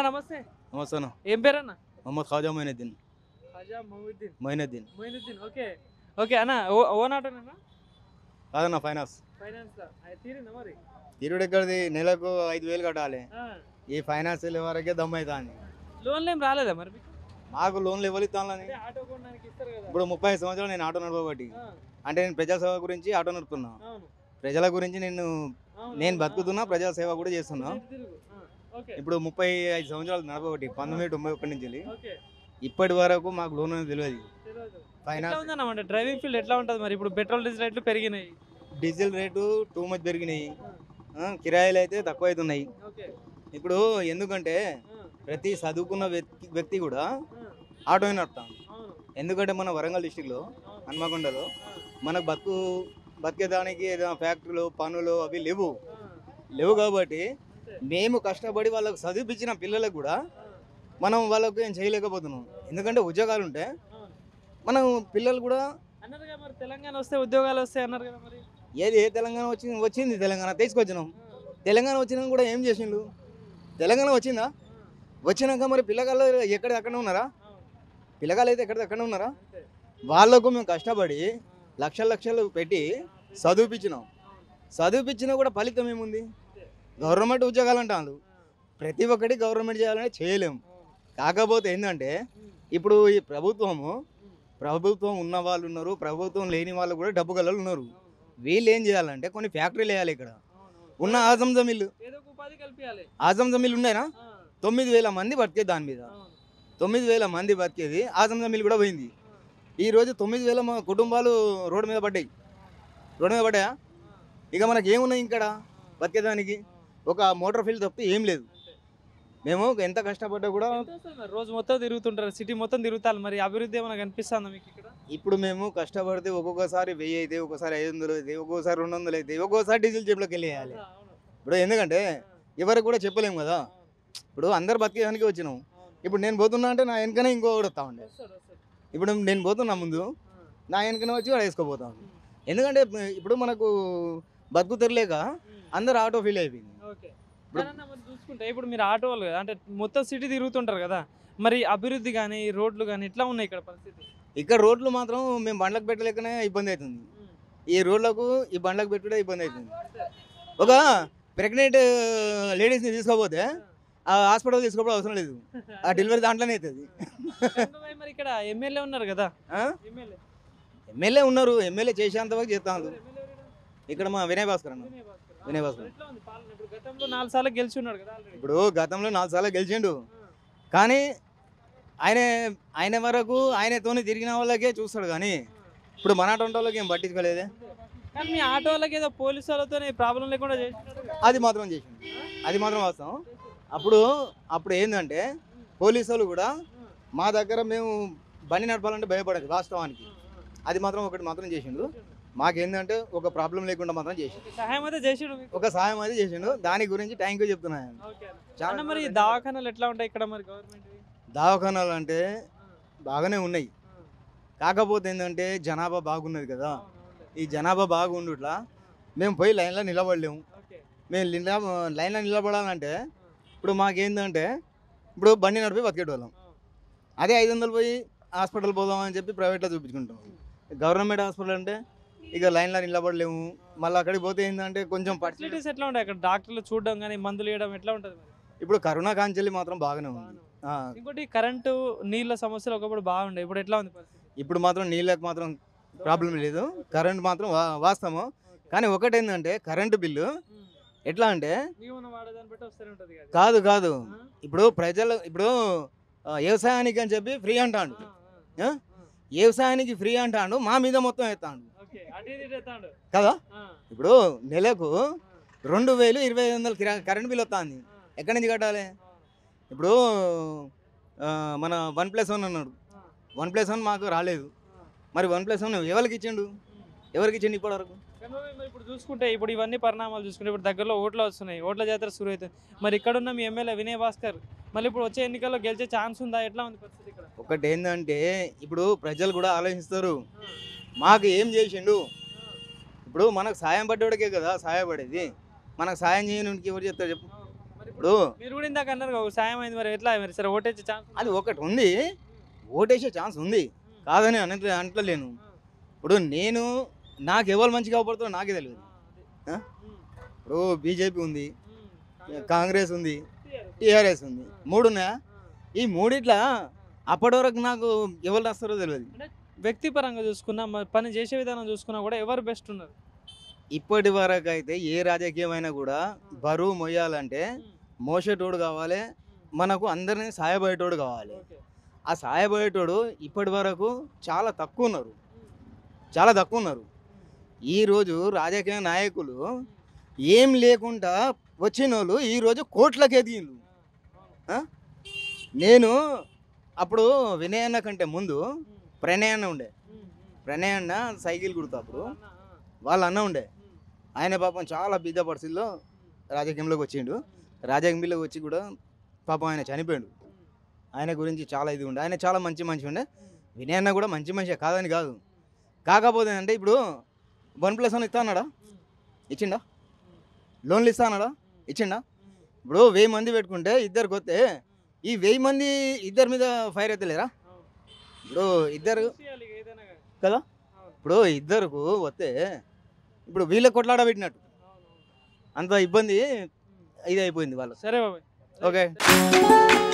నమస్తే నమస్తే అన్న ఏం పేరు అన్న మొహమ్మద్ ఖాజా మొయినుద్దీన్ ఖాజా మొహిద్దీన్ మొయినుద్దీన్ మొయినుద్దీన్ ఓకే ఓకే అన్న ఓ- ఓన్ ఆటోనేనా కాదన్న ఫైనాన్స్ ఫైనాన్స్ అది తీరిందా మరి ఇరుడు ఎక్కడిది నెలకు ఐదు వేలు కట్టాలి ఆ. ఈ ఫైనాన్స్ వరకే దమ్ అవుతుంది లోన్లు ఏం రాలేదా మరి మీకు మాకు లోన్లు ఎవరు ఇస్తానని అంటే ఆటో కొనడానికి ఇస్తారు కదా ఇప్పుడు ముప్పై ఐదు సంవత్సరాలు నేను ఆటో నడపబట్టి ఆ, అంటే నేను ప్రజాసేవ గురించి ఆటో నడుపుతున్నా అవును ప్రజల గురించి నేను అవును, నేను అవును, బతుకుతున్నా ప్రజాసేవ కూడా చేస్తున్నా ఇటు తిరుగు. ఆ, ఓకే ఇప్పుడు ముప్పై ఐదు సంవత్సరాలు నడపబట్టి పంతొమ్మిది తొంభై ఒకటి నుంచి వెళ్ళి ఓకే ఇప్పటి వరకు మాకు లోన్ అనేది తెలియదు తెలియదు. ఎట్లా ఫైనాన్స్ ఉందన్న అంటే డ్రైవింగ్ ఫీల్డ్ ఎట్లా ఉంటుంది మరి ఇప్పుడు పెట్రోల్ డీజిల్ రేట్లు పెరిగినాయి డీజిల్ రేటు టూ మచ్ పెరిగినాయి ఆ, కిరాయిలు అయితే తక్కువ అవుతున్నాయి ఓకే ఇప్పుడు ఎందుకంటే ఆ, ప్రతి చదువుకున్న వ్యక్తి వ్యక్తి కూడా ఆ, ఆటో నడుపుతాం అవును ఎందుకంటే మన వరంగల్ డిస్టిక్లో అవును హన్మకొండలో ఆ, మనకు బతుకు బతికేదానికి ఏదైనా ఫ్యాక్టరీలు పనులు అవి లేవు ఆ, లేవు కాబట్టి అంతే. మేము కష్టపడి వాళ్ళకు చదివిపించిన పిల్లలకు కూడా ఆ, మనం వాళ్ళకు ఏం చేయలేకపోతున్నాం ఎందుకంటే ఉద్యోగాలు ఉంటే అవును. మనం పిల్లలు కూడా అన్నారుగా మరి తెలంగాణ వస్తే ఉద్యోగాలు వస్తాయి అన్నారు కదా మరి ఏది ఏ తెలంగాణ వచ్చింది వచ్చింది తెలంగాణ తీసుకొచ్చినాం ఆ, తెలంగాణ వచ్చినా కూడా ఏం చేసిండు తెలంగాణ వచ్చిందా ఆ, వచ్చినాక మరి పిల్లగాళ్ళు ఎక్కడ అక్కడ ఉన్నారా అవును. పిల్లగాళ్ళు అయితే ఎక్కడ అక్కడ ఉన్నారా అంతే. వాళ్ళకు మేము కష్టపడి ఆ, లక్షల లక్షలు పెట్టి చదివిపించినాం అవును. చదివిపించినా కూడా ఫలితం ఏముంది అంతే. గవర్నమెంట్ ఉద్యోగాలు అంటారు ఆ, ప్రతి ఒక్కటి గవర్నమెంట్ చేయాలని చేయలేము అవును. కాకపోతే ఏంటంటే ఉమ్, ఇప్పుడు ఈ ప్రభుత్వము ఉమ్, ప్రభుత్వం ఉన్న వాళ్ళు ఉన్నారు ప్రభుత్వం లేని వాళ్ళు కూడా డబ్బు గలలు ఉన్నారు అవును, అవును, వీళ్ళు ఏం చేయాలంటే కొన్ని ఫ్యాక్టరీలు వేయాలి ఇక్కడ అవును, అవును. ఉన్న ఆజంజ మిల్లు ఏదో ఒక ఉపాధి కల్పించాలి ఆజంజ మిల్లు ఉన్నాయినా ఆ, తొమ్మిది వేల మంది బతికేది దాని మీద అవును. తొమ్మిది వేల మంది బతికేది ఆజంజ మిల్లు కూడా పోయింది ఆ, ఈ రోజు తొమ్మిది వేల మ- కుటుంబాలు రోడ్డు మీద పడ్డాయి రోడ్డు మీద పడ్డాయా ఆ, ఇక మనకి ఏమున్నాయి ఇక్కడ బతికేదానికి ఆ, ఒక మోటార్ ఫీల్డ్ తప్పితే ఏం లేదు అంతే. మేము ఎంత కష్టపడ్డా కూడా ఎంత వస్తుంది మరి? రోజు మొత్తం తిరుగుతుంటారు సిటీ మొత్తం తిరుగుతారు మరి అభివృద్ధి ఏమైనా కనిపిస్తుందా మీకు ఇక్కడ ఇప్పుడు మేము కష్టపడితే ఒక్కొక్కసారి వెయ్యి అయితే ఒక్కొక్కసారి ఐదు వందలు అయితే ఒక్కొక్కసారి రెండు వందలు అయితే ఒక్కొక్కసారి డీజిల్ జేబులోకి వెళ్ళేయాలి ఆ, అవును. ఇప్పుడు ఎందుకంటే ఎవరికి కూడా చెప్పలేము కదా అవును, ఇప్పుడు అందరు బతికేదానికి వచ్చినాం అవును. ఇప్పుడు నేను పోతున్నా అంటే నా వెనకనే ఇంకొకటి వస్తా ఉండే వస్తాడు, వస్తాడు. ఇప్పుడు నేను పోతున్నా ముందు ఆ, నా వెనకనే వచ్చి వాడు వేసుకోపోతా ఉంది ఉమ్, ఎందుకంటే ఇప్పుడు మనకు బతుకు తెరలేక ఉమ్. అందరు ఆటో ఫీల్ అయిపోయింది ఓకే కానీ అన్న మరి చూసుకుంటే ఇప్పుడు మీరు ఆటో వాళ్ళు కదా అంటే మొత్తం సిటీ తిరుగుతుంటారు కదా మరి అభివృద్ధి కానీ రోడ్లు కానీ ఎట్లా ఉన్నాయి ఇక్కడ పరిస్థితి ఇక్కడ రోడ్లు మాత్రం మేము బండ్లకు పెట్టలేకనే ఇబ్బంది అవుతుంది ఉమ్, ఈ రోడ్లకు ఈ బండ్లకు పెట్టుడే ఇబ్బంది అవుతుంది ఒక ప్రెగ్నెంట్ లేడీస్ని తీసుకోపోతే ఆ హాస్పిటల్ తీసుకోవడం అవసరం లేదు ఆ డెలివరీ దాంట్లోనే అవుతుంది చంద్రబాబు మరి ఇక్కడ ఎమ్మెల్యే ఉన్నారు కదా ఆ? ఎమ్మెల్యే ఎమ్మెల్యే ఉన్నారు ఎమ్మెల్యే చేసేంత వరకు చేస్తాను ఎమ్మెల్యే ఎవరు ఈడ? ఇక్కడ మా వినయ్ భాస్కర్ అన్న వినయ్ భాస్కర్. ఆ, వినయ్ భాస్కర్. ఎట్లా ఉంది పాలన ఇప్పుడు గతంలో నాలుగు సార్లు గెలిచి ఉన్నాడు కదా ఆల్రెడీ ఇప్పుడు గతంలో నాలుగు సార్లు గెలిచిండు కానీ ఆయన ఆయన వరకు ఆయనతోనే తిరిగిన వాళ్ళకే చూస్తాడు కానీ ఇప్పుడు మన అటువంటి వాళ్ళకి ఏం పట్టించుకోలేదే కానీ మీ ఆటో వాళ్ళకి ఏదో పోలీసు వాళ్ళతో ప్రాబ్లం లేకుండా చేసినాడు అది మాత్రం చేసిండు అది మాత్రం వాస్తవం అప్పుడు అప్పుడు ఏంటంటే పోలీసు వాళ్ళు కూడా మా దగ్గర మేము బండి నడపాలంటే భయపడదు వాస్తవానికి అది మాత్రం ఒకటి మాత్రం చేసిండు మాకేందంటే ఒక ప్రాబ్లం లేకుండా మాత్రం చేసిండు సహాయం అయితే చేసాడు మీకు ఒక సహాయం అది చేసిండు దాని గురించి థ్యాంక్ యూ చెప్తున్నాను ఓకే అన్న. చాలా అన్న మరి ఈ దవాఖానాలు ఎట్లా ఉంటాయి ఇక్కడ మరి గవర్నమెంట్ దవాఖానాలు అంటే బాగానే ఉన్నాయి కాకపోతే ఏంటంటే జనాభా బాగున్నది కదా ఈ జనాభా బాగుండుట్లా మేము పోయి లైన్లో నిలబడలేము ఓకే మేము నిల లైన్లో నిలబడాలంటే ఇప్పుడు మాకేందంటే ఇప్పుడు బండి నడిపి బతికేటోళ్ళం అదే ఐదు వందలు పోయి హాస్పిటల్ పోదామని చెప్పి ప్రైవేట్లో చూపించుకుంటాం గవర్నమెంట్ హాస్పిటల్ అంటే ఇక లైన్లో నిలబడలేము మళ్ళీ అక్కడికి పోతే ఏంటంటే కొంచెం పట్ల ఫెసిలిటీస్ ఎట్లా ఉంటాయి అక్కడ డాక్టర్లు చూడడం కానీ మందులు ఇవ్వడం ఎట్లా ఉంటుంది మరి ఇప్పుడు కరోనా కాంచెల్లి మాత్రం బాగానే ఉంది ఆ, ఇంకోటి కరెంటు నీళ్ళ సమస్యలు ఒకప్పుడు బాగుండే ఇప్పుడు ఎట్లా ఉంది పరిస్థితి ఇప్పుడు మాత్రం నీళ్ళకి మాత్రం ప్రాబ్లం లేదు కరెంట్ మాత్రం వా- వాస్తవం కానీ ఒకటి ఏంటంటే కరెంటు బిల్లు ఎట్లా అంటే జీవన వాడదాన్ని బట్టి వస్తూనే ఉంటుంది కదా కాదు కాదు ఆ? ఇప్పుడు ప్రజలు ఇప్పుడు ఆ, వ్యవసాయానికి అని చెప్పి ఫ్రీ అంటాడు ఆ, ఆ, ఆ? ఆ. వ్యవసాయానికి ఫ్రీ అంటాడు మా మీద మొత్తం ఎత్తాడు ఓకే అటు ఇటు ఇటు ఎత్తాడు. కదా ఆ, ఇప్పుడు నెలకు ఆ, రెండు వేలు ఇరవై ఐదు వందలు కిరా- కరెంట్ బిల్ వస్తుంది ఆ, ఎక్కడి నుంచి కట్టాలి ఆ, ఇప్పుడు ఆ, మన వన్ ప్లస్ వన్ అన్నాడు ఆ, వన్ ప్లస్ వన్ మాకు రాలేదు ఆ. మరి వన్ ప్లస్ వన్ ఎవరికి ఇచ్చిండు ఉమ్. ఎవరికి ఇచ్చిండు ఇప్పటి వరకు చంద్రబాబు మరి ఇప్పుడు చూసుకుంటే ఇప్పుడు ఇవన్నీ పరిణామాలు చూసుకుంటే ఇప్పుడు దగ్గరలో ఓట్లు వస్తున్నాయి ఓట్ల జాతర సురు అవుతుంది మరి ఇక్కడ ఉన్న మీ ఎమ్మెల్యే వినయ్ భాస్కర్ మళ్ళీ ఇప్పుడు వచ్చే ఎన్నికల్లో గెలిచే ఛాన్స్ ఉందా ఎట్లా ఉంది పరిస్థితి ఇక్కడ ఒకటి ఏంటంటే ఇప్పుడు ప్రజలు కూడా ఆలోచిస్తారు ఆ, మాకు ఏం చేసిండు ఆ, ఇప్పుడు మనకు సాయం పడ్డోడికే కదా సహాయపడేది మనకు సాయం చేయడానికి ఎవరు చెప్తారు చెప్పు అవును. మరి ఇప్పుడు ఇప్పుడు మీరు కూడా ఇందాక అన్నారు కదా, సాయం అయింది మరి ఎట్లా మరి సరే ఓటేచ్చే ఛాన్స్ అది ఒకటి ఉంది ఓటేసే ఛాన్స్ ఉంది కాదని అనట్లే అంటలేను ఇప్పుడు నేను నాకు ఎవరు మంచిగా అవపడుతుందో నాకే తెలియదు ఆ? ఇప్పుడు బీజేపీ ఉంది కాంగ్రెస్ ఉంది టీఆర్ఎస్ ఉంది మూడు ఉన్నాయా ఈ మూడిట్లా అప్పటి వరకు నాకు ఎవరు వస్తారో తెలియదు వ్యక్తిపరంగా చూసుకున్నా మరి పని చేసే విధానం చూసుకున్నా కూడా ఎవరు బెస్ట్ ఉన్నారు ఇప్పటి వరకు అయితే ఏ రాజకీయమైనా కూడా బరువు మొయ్యాలంటే మోసేటోడు కావాలి మనకు అందరినీ సాయపడేటోడు కావాలి ఆ సాయపడేటోడు ఇప్పటి వరకు చాలా తక్కువ ఉన్నారు చాలా తక్కువ ఉన్నారు ఈరోజు రాజకీయ నాయకులు ఏం లేకుండా వచ్చిన వాళ్ళు ఈరోజు కోట్లకి ఎదిగిండ్రు ఆ? నేను అప్పుడు వినయన్న కంటే ముందు ప్రణయన్న ఉండే ప్రణయన్న సైకిల్ కుడుతా అప్పుడు వాళ్ళ అన్న ఉండే ఆయన పాపం చాలా బిద్ద పరిస్థితుల్లో రాజకీయంలోకి వచ్చిండు రాజకీయంలోకి వచ్చి కూడా పాపం ఆయన చనిపోయాడు ఆయన గురించి చాలా ఇది ఉండే ఆయన చాలా మంచి మనిషి ఉండే వినయన్న కూడా మంచి మనిషి కాదని కాదు కాకపోతే అంటే ఇప్పుడు వన్ ప్లస్ వన్ ఇస్తా అన్నాడా ఇచ్చిండా లోన్లు ఇస్తా అన్నాడా ఇచ్చిండా ఇప్పుడు వెయ్యి మంది పెట్టుకుంటే ఇద్దరికి వస్తే ఈ వెయ్యి మంది ఇద్దరి మీద ఫైర్ అయితే లేరా ఇప్పుడు ఇద్దరు కదా ఇప్పుడు ఇద్దరుకు వస్తే ఇప్పుడు వీళ్ళ కొట్లాడ పెట్టినట్టు అంత ఇబ్బంది ఇది అయిపోయింది వాళ్ళు సరే బాబాయ్ ఓకే